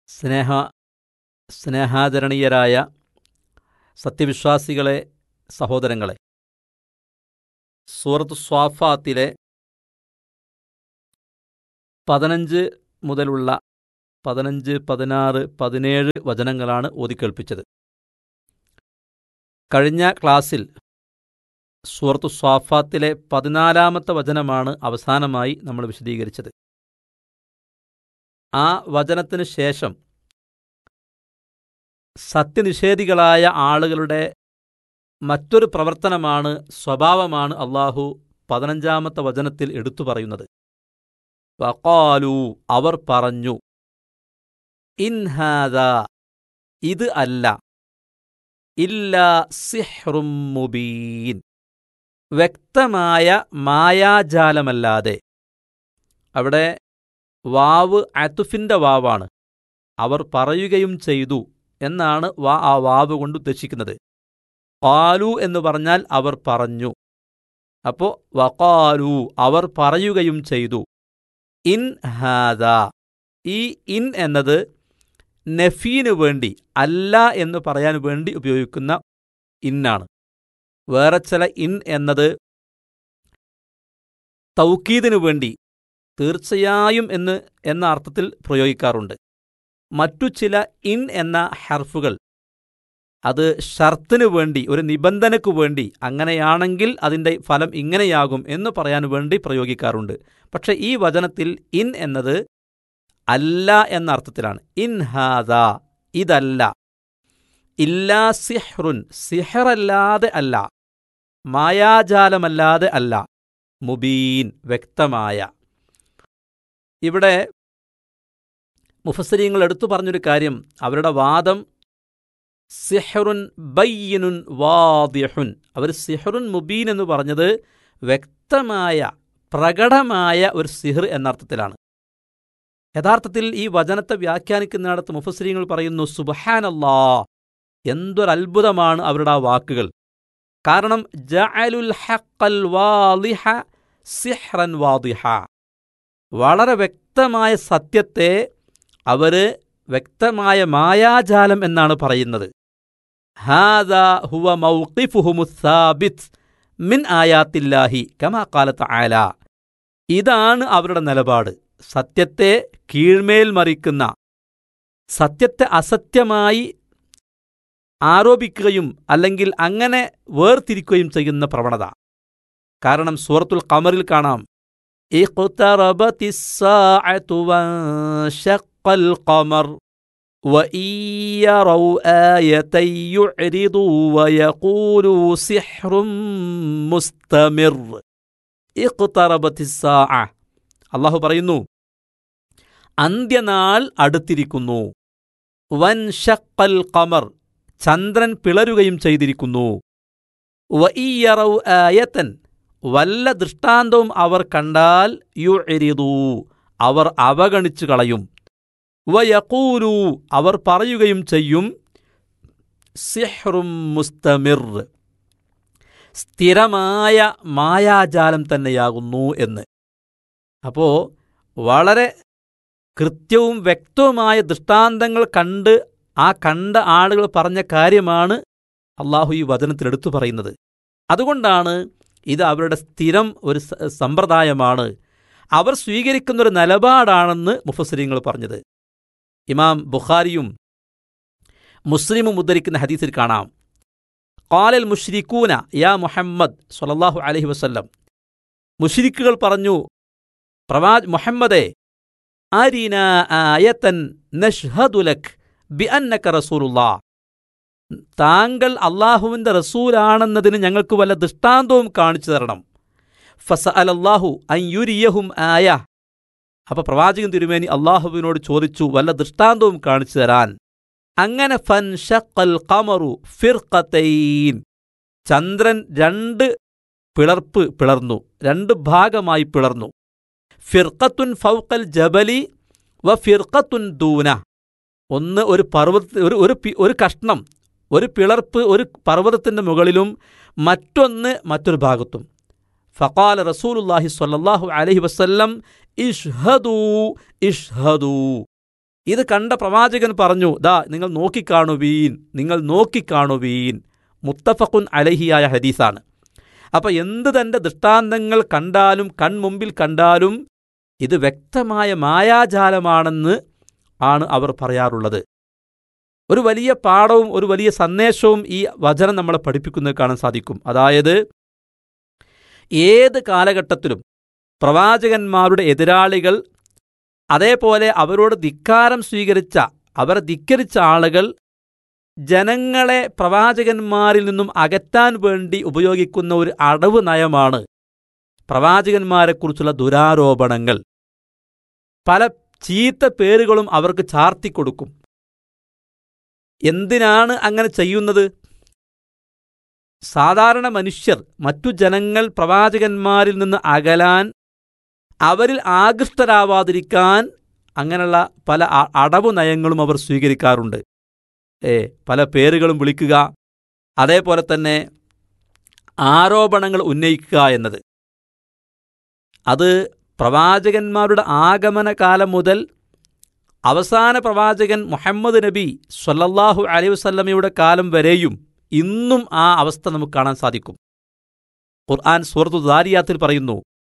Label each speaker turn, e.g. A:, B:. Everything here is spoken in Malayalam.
A: സ്നേഹ സ്നേഹാദരണീയരായ സത്യവിശ്വാസികളെ സഹോദരങ്ങളെ സൂറത്ത് സ്വാഫാത്തിലെ പതിനഞ്ച് മുതലുള്ള പതിനഞ്ച് പതിനാറ് പതിനേഴ് വചനങ്ങളാണ് ഓതിക്കേൾപ്പിച്ചത് കഴിഞ്ഞ ക്ലാസ്സിൽ സൂറത്ത് സ്വാഫാത്തിലെ പതിനാലാമത്തെ വചനമാണ് അവസാനമായി നമ്മൾ വിശദീകരിച്ചത് ആ വചനത്തിന് ശേഷം സത്യനിഷേധികളായ ആളുകളുടെ മറ്റൊരു പ്രവർത്തനമാണ് സ്വഭാവമാണ് അള്ളാഹു പതിനഞ്ചാമത്തെ വചനത്തിൽ എടുത്തു പറയുന്നത് വക്കാലു അവർ പറഞ്ഞു ഇൻഹാദ ഇത് അല്ല ഇല്ല സിഹ്റും മുബീൻ വ്യക്തമായ മായാജാലമല്ലാതെ അവിടെ വാവ് അത്തുഫിന്റെ വാവാണ് അവർ പറയുകയും ചെയ്തു എന്നാണ് വാ ആ വാവ് കൊണ്ട് ഉദ്ദേശിക്കുന്നത് കാലു എന്ന് പറഞ്ഞാൽ അവർ പറഞ്ഞു അപ്പോ വകാലു അവർ പറയുകയും ചെയ്തു ഇൻ ഹാദ ഈ ഇൻ എന്നത് നഫീനു വേണ്ടി അല്ല എന്ന് പറയാൻ വേണ്ടി ഉപയോഗിക്കുന്ന ഇന്നാണ് വേറെ ചില ഇൻ എന്നത് തൗക്കീദിനു വേണ്ടി തീർച്ചയായും എന്ന് എന്ന അർത്ഥത്തിൽ പ്രയോഗിക്കാറുണ്ട് മറ്റു ചില ഇൻ എന്ന ഹർഫുകൾ അത് ഷർത്തിനു വേണ്ടി ഒരു നിബന്ധനയ്ക്കു വേണ്ടി അങ്ങനെയാണെങ്കിൽ അതിൻ്റെ ഫലം ഇങ്ങനെയാകും എന്ന് പറയാൻ വേണ്ടി പ്രയോഗിക്കാറുണ്ട് പക്ഷെ ഈ വചനത്തിൽ ഇൻ എന്നത് അല്ല എന്ന അർത്ഥത്തിലാണ് ഇൻ ഹാദ ഇതല്ല ഇല്ലാ സിഹ്റുൻ സിഹറല്ലാതെ അല്ല മായാജാലമല്ലാതെ അല്ല മുബീൻ വ്യക്തമായ ഇവിടെ മുഫസരീങ്ങൾ എടുത്തു പറഞ്ഞൊരു കാര്യം അവരുടെ വാദം സിഹറുൻ ബയ്യനുൻ വാദിഹുൻ അവർ സിഹറുൻ മുബീൻ എന്ന് പറഞ്ഞത് വ്യക്തമായ പ്രകടമായ ഒരു സിഹർ എന്നർത്ഥത്തിലാണ് യഥാർത്ഥത്തിൽ ഈ വചനത്തെ വ്യാഖ്യാനിക്കുന്നിടത്ത് മുഫസരീങ്ങൾ പറയുന്നു സുബഹാനല്ലാ എന്തൊരത്ഭുതമാണ് അവരുടെ ആ വാക്കുകൾ കാരണം ജഅലുൽ ഹഖൽ വാദിഹ സിഹ്റൻ വാദിഹ വളരെ വ്യക്തമായ സത്യത്തെ അവര് വ്യക്തമായ മായാജാലം എന്നാണ് പറയുന്നത് ഹാദ ഹുവ മൗഖിഫുഹുമുസാബിത് മിൻ ആയാത്തില്ലാഹി കമാ കാലത്ത് ആല ഇതാണ് അവരുടെ നിലപാട് സത്യത്തെ കീഴ്മേൽ മറിക്കുന്ന സത്യത്തെ അസത്യമായി ആരോപിക്കുകയും അല്ലെങ്കിൽ അങ്ങനെ വേർതിരിക്കുകയും ചെയ്യുന്ന പ്രവണത കാരണം സൂറത്തുൽ ഖമറിൽ കാണാം اقتربت الساعة وانشق القمر وإن يروا آية يعرضوا ويقولوا سحر مستمر اقتربت الساعة അള്ളാഹു പറയുന്നു അന്ത്യനാൾ അടുത്തിരിക്കുന്നു വൻ ഷക്കൽ കമർ ചന്ദ്രൻ പിളരുകയും ചെയ്തിരിക്കുന്നു വഇയറൗ ആയത്തൻ വല്ല ദൃഷ്ടാന്തവും അവർ കണ്ടാൽ യു എരിതൂ അവർ അവഗണിച്ചു കളയും വയക്കൂലു അവർ പറയുകയും ചെയ്യും സിഹ്റും മുസ്തമിർ സ്ഥിരമായ മായാജാലം തന്നെയാകുന്നു എന്ന് അപ്പോ വളരെ കൃത്യവും വ്യക്തവുമായ ദൃഷ്ടാന്തങ്ങൾ കണ്ട് ആ കണ്ട ആളുകൾ പറഞ്ഞ കാര്യമാണ് അള്ളാഹു ഈ വചനത്തിൽ എടുത്തു പറയുന്നത് അതുകൊണ്ടാണ് ഇത് അവരുടെ സ്ഥിരം ഒരു സമ്പ്രദായമാണ് അവർ സ്വീകരിക്കുന്നൊരു നിലപാടാണെന്ന് മുഫസരിങ്ങൾ പറഞ്ഞത് ഇമാം ബുഖാരിയും മുസ്ലിമും ഉദ്ധരിക്കുന്ന ഹദീസിൽ കാണാം കാലൽ മുഷ്രിക്കൂന യാ മുഹമ്മദ് സൊല്ലാഹു അലഹി വസ്ല്ലം മുഷ്രിക്കുകൾ പറഞ്ഞു പ്രവാ മുഹമ്മദേ ആരീന ആയത്തൻ നഷ്ഹദുലക് ബി അന്നക റസൂലുള്ളാ താങ്കൾ അള്ളാഹുവിന്റെ റസൂലാണെന്നതിന് ഞങ്ങൾക്ക് വല്ല ദൃഷ്ടാന്തവും കാണിച്ചു തരണം ഫസ അലല്ലാഹു അയ്യുരിയഹും ആയ അപ്പൊ പ്രവാചകൻ തിരുമേനി അള്ളാഹുവിനോട് ചോദിച്ചു വല്ല ദൃഷ്ടാന്തവും കാണിച്ചു തരാൻ അങ്ങനെ ഫൻ ഷക്കൽ കമറു ഫിർഖത്തൈൻ ചന്ദ്രൻ രണ്ട് പിളർപ്പ് പിളർന്നു രണ്ട് ഭാഗമായി പിളർന്നു ഫിർഖത്തുൻ ഫൗക്കൽ ജബലി വ ഫിർഖത്തുൻ ദൂന ഒന്ന് ഒരു പർവ്വത ഒരു ഒരു ഒരു കഷ്ണം ഒരു പിളർപ്പ് ഒരു പർവ്വതത്തിൻ്റെ മുകളിലും മറ്റൊന്ന് മറ്റൊരു ഭാഗത്തും ഫക്കാല റസൂലുല്ലാഹി സ്വല്ലല്ലാഹു അലൈഹി വസല്ലം ഇഷ്ഹദൂ ഇഷ്ഹദൂ ഇത് കണ്ട പ്രവാചകൻ പറഞ്ഞു ദാ നിങ്ങൾ നോക്കിക്കാണുവീൻ നിങ്ങൾ നോക്കിക്കാണുവീൻ മുത്തഫഖുൻ അലഹിയായ ഹദീസാണ് അപ്പം എന്ത് തൻ്റെ ദൃഷ്ടാന്തങ്ങൾ കണ്ടാലും കൺമുമ്പിൽ കണ്ടാലും ഇത് വ്യക്തമായ മായാജാലമാണെന്ന് ആണ് അവർ പറയാറുള്ളത് ഒരു വലിയ പാഠവും ഒരു വലിയ സന്ദേശവും ഈ വചനം നമ്മളെ പഠിപ്പിക്കുന്നത് കാണാൻ സാധിക്കും അതായത് ഏത് കാലഘട്ടത്തിലും പ്രവാചകന്മാരുടെ എതിരാളികൾ അതേപോലെ അവരോട് ധിക്കാരം സ്വീകരിച്ച അവരെ ധിക്കരിച്ച ആളുകൾ ജനങ്ങളെ പ്രവാചകന്മാരിൽ നിന്നും അകറ്റാൻ വേണ്ടി ഉപയോഗിക്കുന്ന ഒരു അടവ് നയമാണ് പ്രവാചകന്മാരെക്കുറിച്ചുള്ള ദുരാരോപണങ്ങൾ പല ചീത്ത പേരുകളും അവർക്ക് ചാർത്തിക്കൊടുക്കും എന്തിനാണ് അങ്ങനെ ചെയ്യുന്നത് സാധാരണ മനുഷ്യർ മറ്റു ജനങ്ങൾ പ്രവാചകന്മാരിൽ നിന്ന് അകലാൻ അവരിൽ ആകൃഷ്ടരാവാതിരിക്കാൻ അങ്ങനെയുള്ള പല അ- അടവു നയങ്ങളും അവർ സ്വീകരിക്കാറുണ്ട് ഏ പല പേരുകളും വിളിക്കുക അതേപോലെ തന്നെ ആരോപണങ്ങൾ ഉന്നയിക്കുക എന്നത് അത് പ്രവാചകന്മാരുടെ ആഗമന കാലം മുതൽ അവസാന പ്രവാചകൻ മുഹമ്മദ് നബി സ്വല്ലല്ലാഹു അലൈഹി വസല്ലമയുടെ കാലം വരെയും ഇന്നും ആ അവസ്ഥ നമുക്ക് കാണാൻ സാധിക്കും ഖുർആൻ സൂറത്തു ദാരിയാത്തിൽ പറയുന്നു